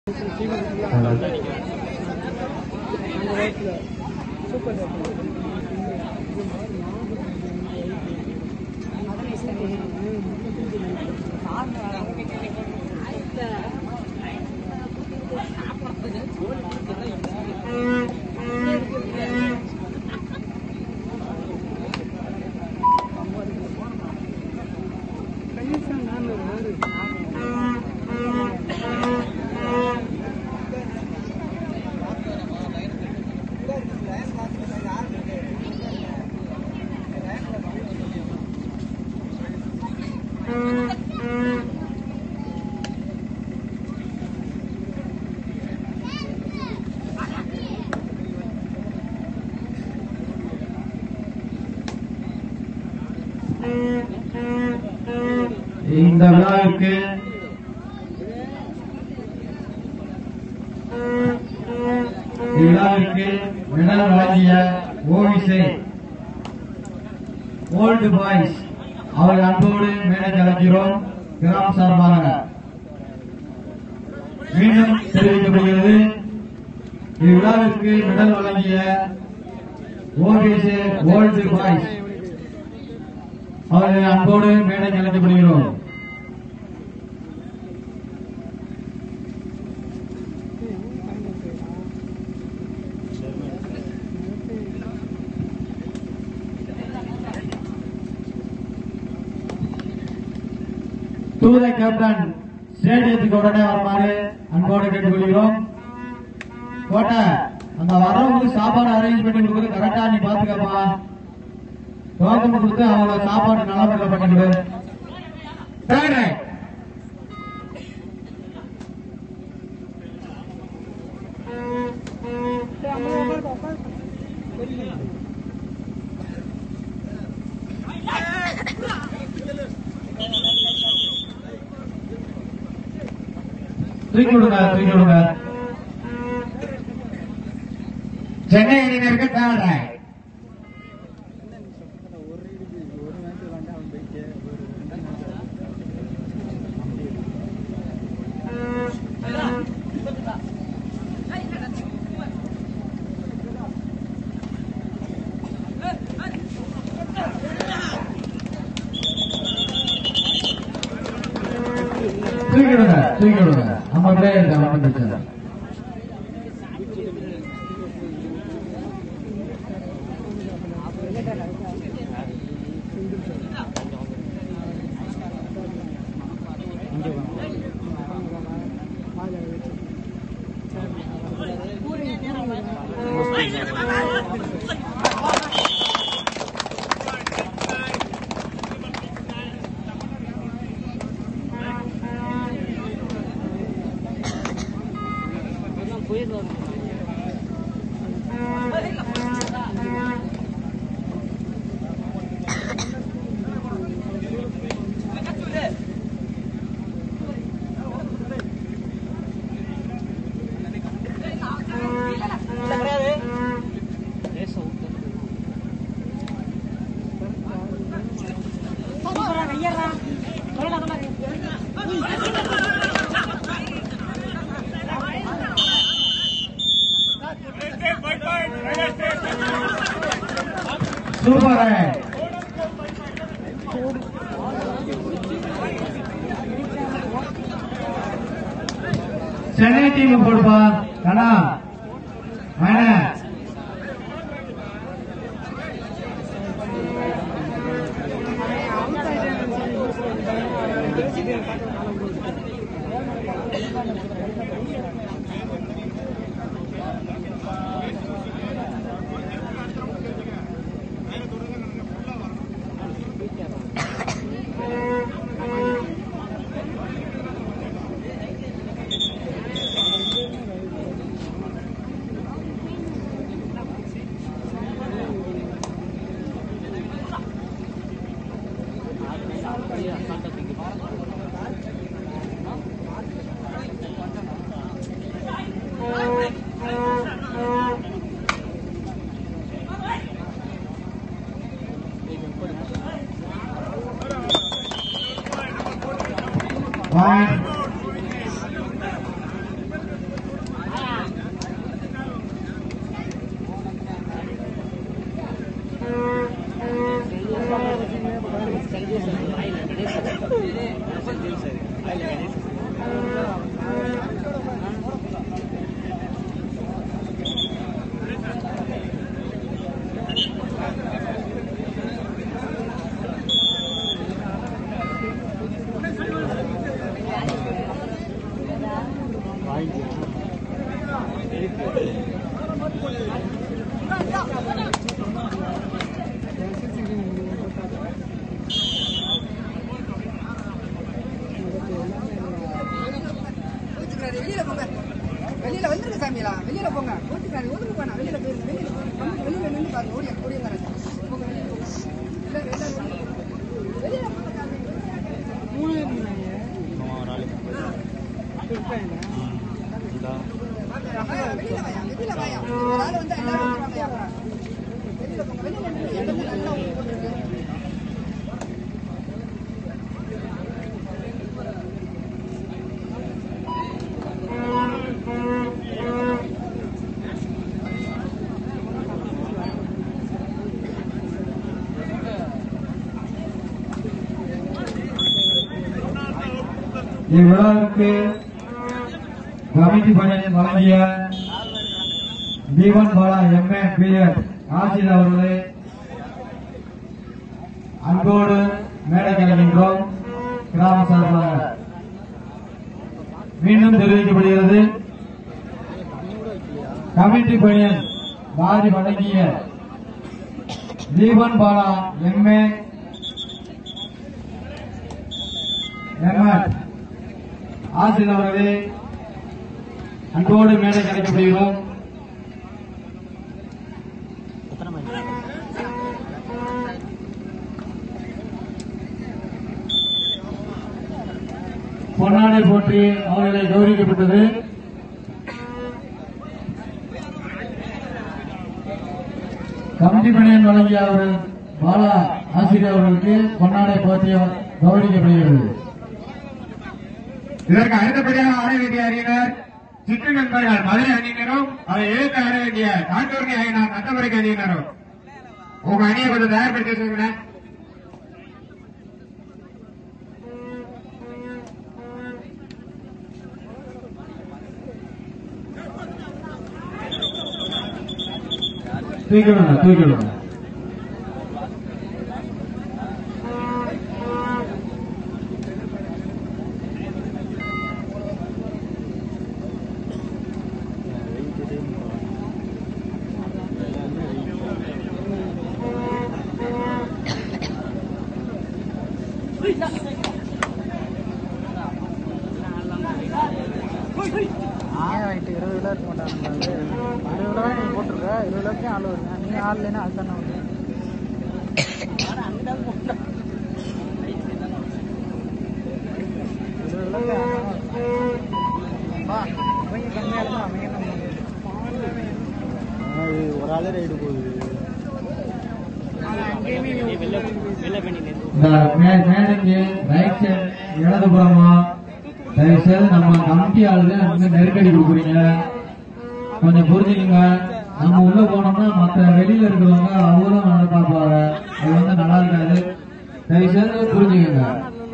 இந்த விழாவிற்கு இவ்விழாவிற்கு மெடல் வழங்கிய ஓவிசை ஓல்டு பாய்ஸ் அவர்கள் அன்போடு மேடைக்கு அழைக்கிறோம் கிராம சார்பாக மீண்டும் தெரிவிக்கப்படுகிறது இவ்விழாவிற்கு மெடல் வழங்கிய ஓவிசை ஓல்டு பாய்ஸ் அவர்களை அன்போடு மேடைக்கு அழைக்கப்படுகிறோம் தூத கேப்டன் ஸ்டேடியத்துக்கு உடனே வருமாறு அன்போடு கேட்டுக்கொள்கிறோம் கோட்டை அந்த வரவங்களுக்கு சாப்பாடு அரேஞ்ச் பண்ணி கொடுக்குறது கரெக்டா நீ பாத்துக்கப்பா டோக்கன் கொடுத்து அவங்க சாப்பாடு நல்ல முறையில் பண்ணி கொடு Third right. தூக்கி விடுங்க தூக்கி விடுங்க சென்னை அணியினருக்கு தேர்ட் ரைட் தூக்கி விடுங்க தூக்கி விடுங்க நம்ம பிளேயர் இருக்காங்க ஒன்றும் பிரச்சனை இல்லை. சூப்பர் ரைட் சென்னை டீம் போடுப்பா கண்ணா வேணா கோச்சுக்கிறாரு வெளியில போங்க வெளியில வந்துருங்க சாமியலா வெளியில போங்க கோச்சுக்கிறாரு ஒதுங்க போனா வெளியில போயிருங்க வெளியில வந்து வெளியில நின்று பாருங்க ஓடியா ஓடியாங்க போங்க வெளியில போங்க இல்ல வெளியில வெளியில வெளியில போங்க சாமி. வாயா, வெளியில வாயா, வெளியில வாயா. ஒரு ஆள் வந்தா எல்லாரும் வந்துருவாங்கயா அப்புறம். வெளியில போங்க வெளியில நின்று இடத்துல நல்லா உங்களுக்கு போட்டுருக்கு இவ்விழாவிற்கு கமிட்டி பணியை வழங்கிய தீபன் பாலா எம்ஏ பிஎட் ஆசிரியர் அவர்களை அன்போடு மேடை கலைக்கின்றோம் கிராம சார்பாக மீண்டும் தெரிவிக்கப்படுகிறது கமிட்டி பணியன் வாரி வழங்கிய தீபன் பாலா எம்ஏ எம்எட் ஆசிரியர் அவர்களே அன்போடு மேடை கிடைக்கப்படுகிறோம் பொன்னாடை போற்றி அவர்களை கௌரவிக்கப்பட்டது கமிட்டி பணியன் வழங்கிய அவர்கள் பாலா ஆசிரியர் அவர்களுக்கு பொன்னாடை போற்றி கௌரவிக்கப்படுகிறது இதற்கு அடுத்தபடியாக ஆட வேண்டிய அணியினர் சிற்று நண்பர்கள் மதுரை அணியினரும் அதை எழுத்து ஆட வேண்டிய காட்டூர்ணி அணியினர் நத்தபுரைக்கு அணியினரும் உங்க அணியை கொஞ்சம் தயார்படுத்தி வச்சுக்கோங்க தூக்கிடுங்க தூக்கிடுங்க ஏன் ஆயிட்டு இருபது கிலோ இருக்க மாட்டாங்க இருபது கிலோ நீ போட்டிருக்க இருபது கிலோக்கு ஆள் வருங்க நீ ஆள் இல்லைன்னா அது தானே வருது இருபது கிலோக்கு அவங்க கம்மியாக இருந்தால் அவங்க என்ன ஒரு ஆளே ரைடு போகுது இந்த மே- மேடைக்கு ரைட் சைடு இடதுபுறமா தயவு செய்து நம்ம கமிட்டி ஆளுங்க வந்து நெருக்கடி கொடுக்குறீங்க கொஞ்சம் புரிஞ்சுக்கங்க நம்ம உள்ள போனோம்னா மத்த வெளியில இருக்கிறவங்க அவங்களும் வந்து பார்ப்பாங்க அது வந்து நல்லா இருக்காது தயவு செய்து புரிஞ்சுக்கங்க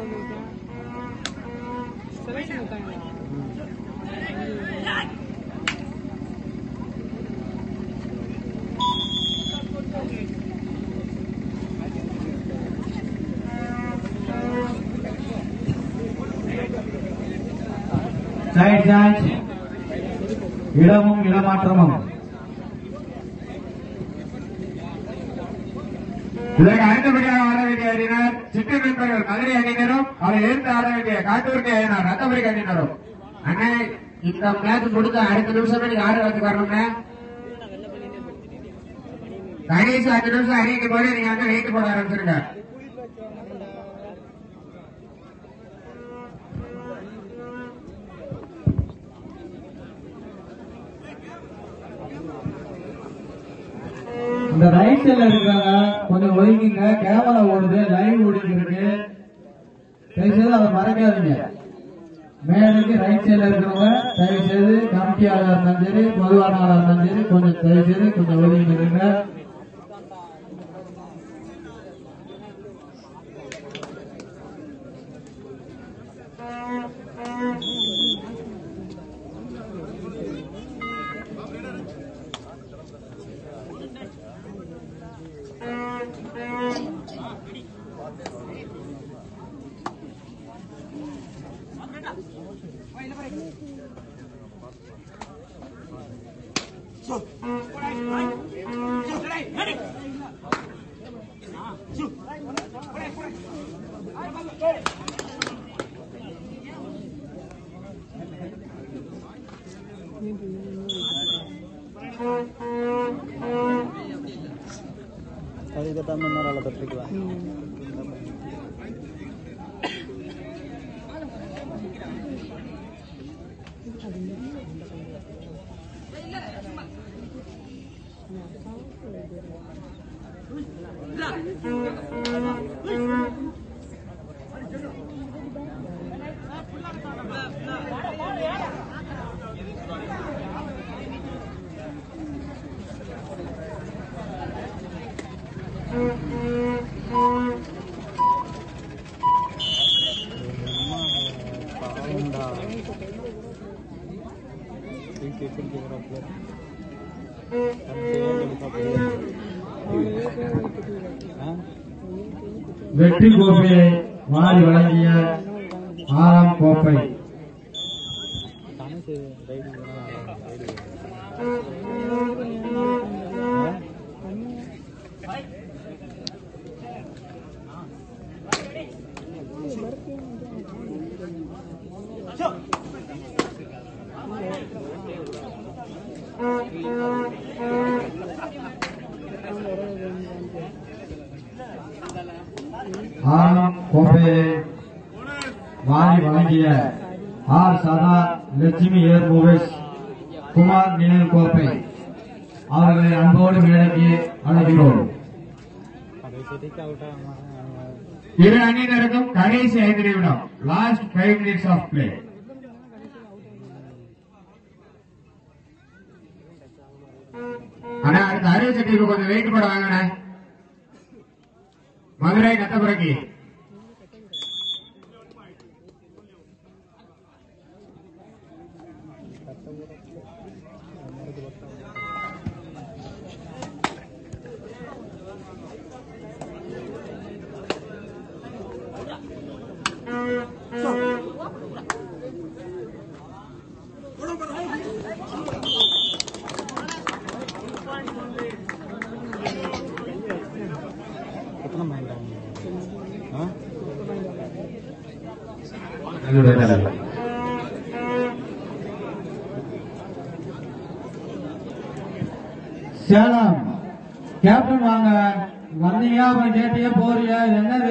சைட் சான்ஸ் இடமும் இடமாற்றமும் இதற்கு அடுத்தபடியாக ஆட வேண்டிய அணியினர் சிற்று நண்பர்கள் மதுரை அணியினரும் அதை எழுத்து ஆட வேண்டிய காட்டூர்ணி அணியினர் நத்தபுரைக்கு அணியினரும் அண்ணே இந்த மேட்ச் முடிஞ்ச அடுத்த நிமிஷமே நீங்க ஆட வந்து வரணும்னே கடைசி அஞ்சு நிமிஷம் அறிவிக்கும் போது நீங்க வந்து வெயிட் போட ஆரம்பிச்சிருங்க இந்த ரைட் சைடுல இருக்கிறாங்க கொஞ்சம் ஒதுங்கிங்க கேமரா ஓடுது லைவ் ஓடிட்டு இருக்கு தயவு செய்து அதை மறைக்காதீங்க மேடைக்கு ரைட் சைடுல இருக்கிறவங்க தயவு செய்து கமிட்டி ஆளாக இருந்தாலும் சரி பொதுவான ஆளாக இருந்தாலும் சரி கொஞ்சம் தயவு செய்து கொஞ்சம் ஒதுங்கி இருங்க அதுக்கு தகுந்த மாதிரி நல்லா தட்டுக்கலாம் பாவம்டா தூக்கி பிடிக்கிறாப்புல ஆ வெற்றி கோப்பையை வாரி வழங்கிய ஆறாம் கோப்பை தானே சரி ரைடு ரைடு ஆறாம் கோப்பையை வாரி வழங்கிய ஆர் சதா லட்சுமி ஏர் மூவேஸ் குமார் நினைவு கோப்பை அவர்களை அன்போடு மேடைக்கு அழைக்கிறோம் கடைசிக்கு அவுட்டா இரு அணியினருக்கும் கடைசி ஐந்து நிமிடம் last five minutes of play ஆனா அடுத்த அறுவை சட்டிக்கு கொஞ்சம் வெயிட் போட வாங்கண்ணே மதுரை நத்தபுரக்கி எத்தனை மைண்ட் ஆ சேலம் கேப்டன் வாங்க வந்தீங்க அப்புறம் கேட்டீங்க போறீங்க இது என்னது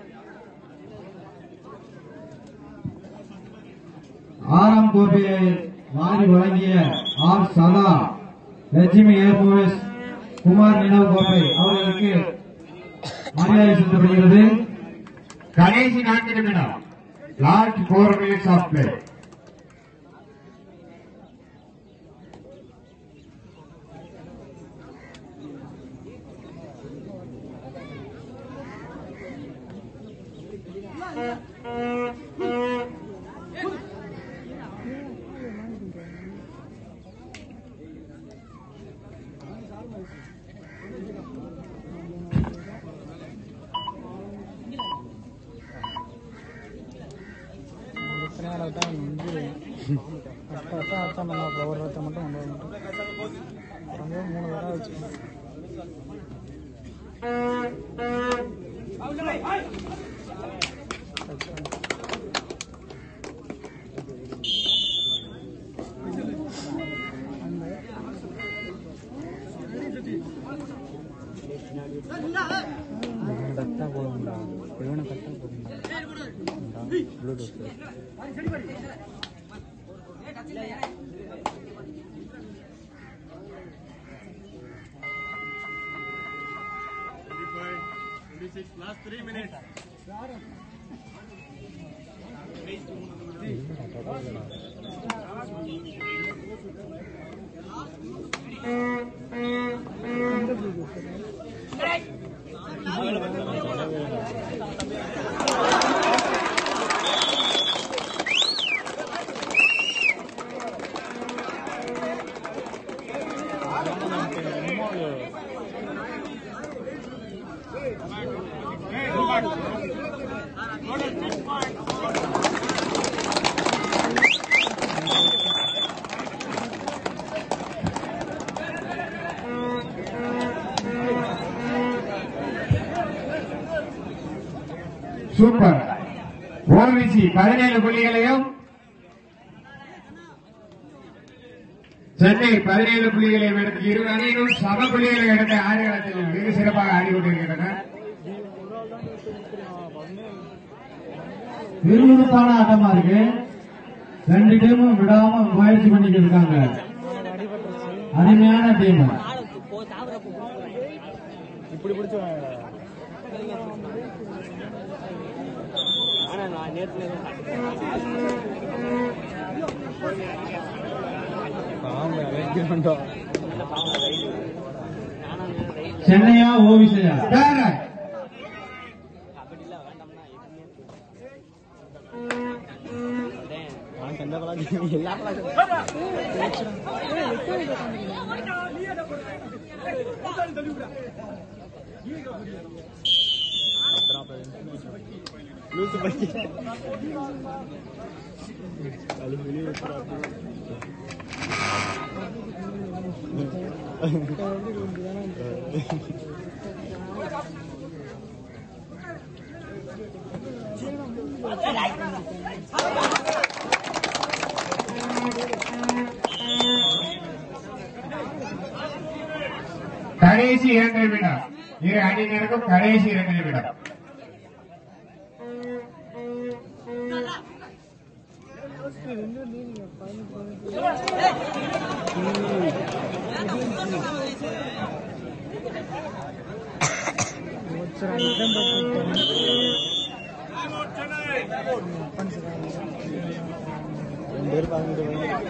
ஆறாம் கோப்பையை வாரி வழங்கிய ஆர் சதா லட்சுமி ஏர்போர்ஸ் குமார் நினைவு கோப்பை அவர்களுக்கு மரியாதை செலுத்தப்படுகிறது கடைசி நான்கு நிமிடம் last four minutes of play எத்தனை நாள் அவுட்டா முடிஞ்சிருவேன் பத்து வருஷம் அடிச்சா நல்லா ஒரு வருஷம் மட்டும் கொண்டு வர மாட்டோம் அங்கே மூணு தடவை வச்சுக்கணும் இவனை கட்டா போதும்டா இவனை கட்டா போதும்டா ப்ளூடூத் சூப்பர் ஓவிசி பதினேழு புள்ளிகளையும் சென்னை பதினேழு புள்ளிகளையும் எடுத்து இரு அணியிலும் சம புள்ளிகளை எடுத்த ஆடுகளத்தில் மிக சிறப்பாக ஆடிக்கொண்டிருக்கின்றன விறுவிறுப்பான ஆட்டமா இருக்கு ரெண்டு டீமும் விடாம முயற்சி பண்ணிட்டு இருக்காங்க அருமையான டீம் இப்படி பிடிச்சி பாம்பு வைக்கிறோம் சென்னையா ஓவிசையா வேற நான் எந்த பழக்கம் எல்லா பழக்கம் லூசு பைக்கு அது வெளியே கடைசி இரண்டு நிமிடம் இரு அணியினருக்கும் கடைசி இரண்டு நிமிடம் ரெண்டு பேர் பார்த்துட்டு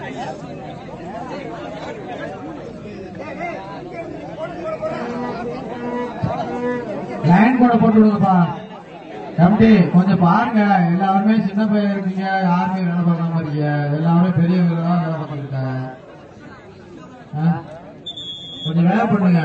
லைன் கூட போட்டு விடுங்கப்பா கமிட்டி கொஞ்சம் பாருங்க எல்லாருமே சின்ன பையன் இருக்கீங்க யாருமே வேலை பார்க்காம இருக்கீங்க எல்லாருமே பெரியவங்க தான் வேலை பார்த்துருக்காங்க கொஞ்சம் வேலை பண்ணுங்க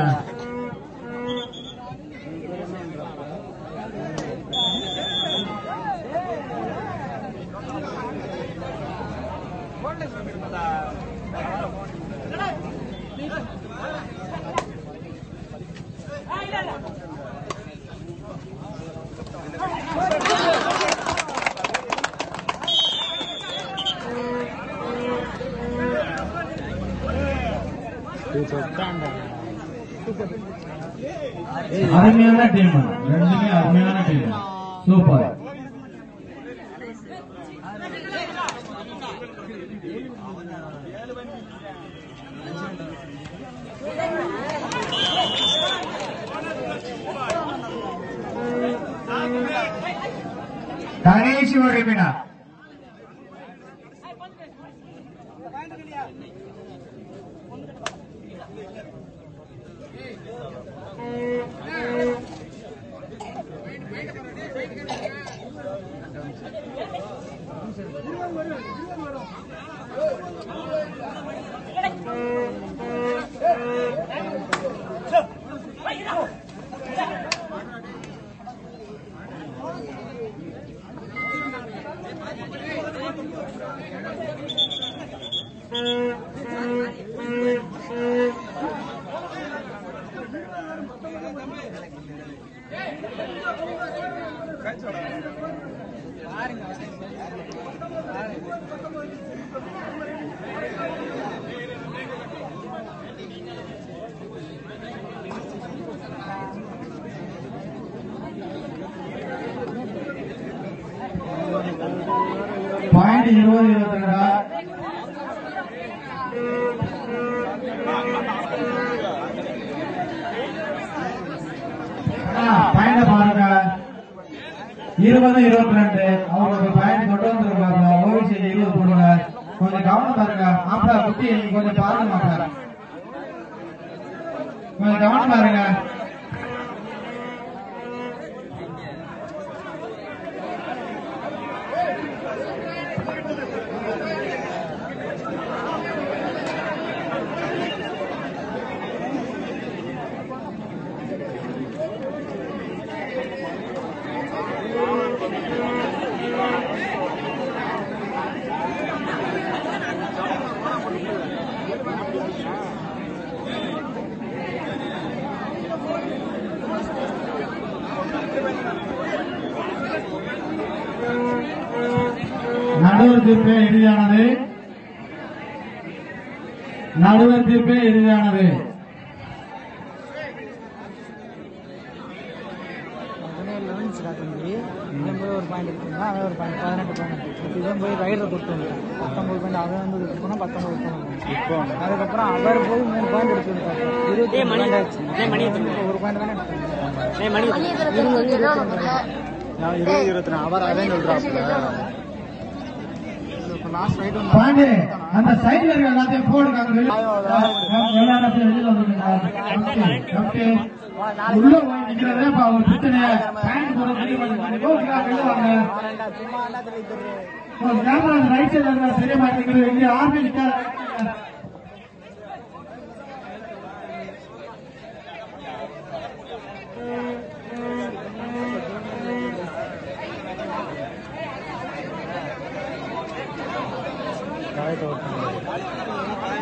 அருமையான டீம் ரெண்டுமே அருமையான டீம் சூப்பர் கடைசி ஒரு நிமிடம் பாயிண்ட் இருபது இருபத்தி ரெண்டா பாயிண்ட பாருங்க இருபது இருபத்தி ரெண்டு அவங்களுக்கு பாயிண்ட் கொண்டு வந்துருக்காங்க ஓவிசி இருபது போடுங்க கொஞ்சம் கவனம் பாருங்க மாப்பிள குட்டி நீங்க கொஞ்சம் பாருங்க மாப்பிள கொஞ்சம் கவனம் பாருங்க நடுவர் தீர்ப்பே இறுதியானது நடுவர் தீர்ப்பே இறுதியானது பதினேழுல இருந்துச்சுடா தம்பி இவன் போய் ஒரு பாயிண்ட் எடுத்துருந்தா அவன் ஒரு பாயிண்ட் பதினெட்டு பாயிண்ட் இப்போ இவன் போய் ரைடர் கொடுத்து வந்துட்டான் பத்தொம்பது பாயிண்ட் அவன் வந்து இது போனால் பத்தொம்பது பாயிண்ட் இப்போ அதுக்கப்புறம் அவர் போய் மூணு பாயிண்ட் எடுத்துருந்தாரு இருபத்தி மணி ஆச்சு இப்போ ஒரு பாயிண்ட் தானே இருபது இருபத்தி நாலு அவர் அதே சொல்றாப்புல இப்போ லாஸ்ட் ரைட் ஒன்று பாண்டி அந்த சைடுல இருக்க எல்லாத்தையும் போடுங்க அங்க வெளிய- எல்லாரும் வெளியில வந்துருங்க உள்ள போய் நிக்கிறதே இப்ப ஒரு பிரச்சனை பேண்ட் போட வெளிய வாங்க சும்மா என்ன தெரியுது ஒரு கேமரா ரைட் சைடுல இருந்தா தெரிய மாட்டேங்குது இங்க ஆர்மி நிக்காது கரெக்ட் ஓகே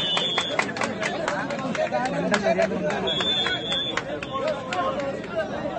சரியா